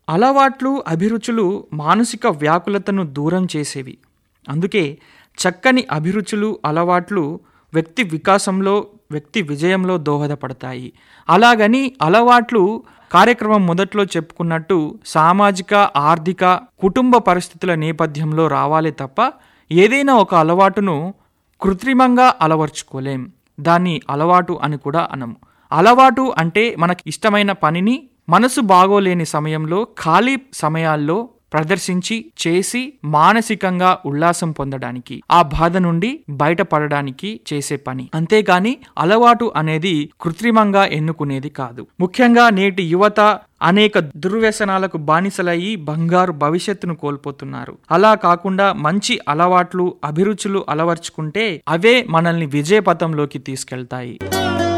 అలవాట్లు అభిరుచులు మానసిక వ్యాకులతను దూరం చేసేవి అందుకే చక్కని అభిరుచులు అలవాట్లు వ్యక్తి వికాసంలో వ్యక్తి విజయంలో దోహదపడతాయి అలాగని అలవాట్లు కార్యక్రమం మొదట్లో చెప్పుకున్నట్టు సామాజిక ఆర్థిక కుటుంబ పరిస్థితుల నేపథ్యంలో రావాలి తప్ప ఏదైనా ఒక అలవాటును కృత్రిమంగా అలవర్చుకోలేం దాన్ని అలవాటు అని కూడా అనము అలవాటు అంటే మనకి ఇష్టమైన పనిని మనసు బాగోలేని సమయంలో ఖాళీ సమయాల్లో ప్రదర్శించి చేసి మానసికంగా ఉల్లాసం పొందడానికి ఆ బాధ నుండి బయటపడడానికి చేసే పని అంతేగాని అలవాటు అనేది కృత్రిమంగా ఎన్నుకునేది కాదు ముఖ్యంగా నేటి యువత అనేక దుర్వ్యసనాలకు బానిసలయ్యి బంగారు భవిష్యత్తును కోల్పోతున్నారు అలా కాకుండా మంచి అలవాట్లు అభిరుచులు అలవర్చుకుంటే అవే మనల్ని విజయపథంలోకి తీసుకెళ్తాయి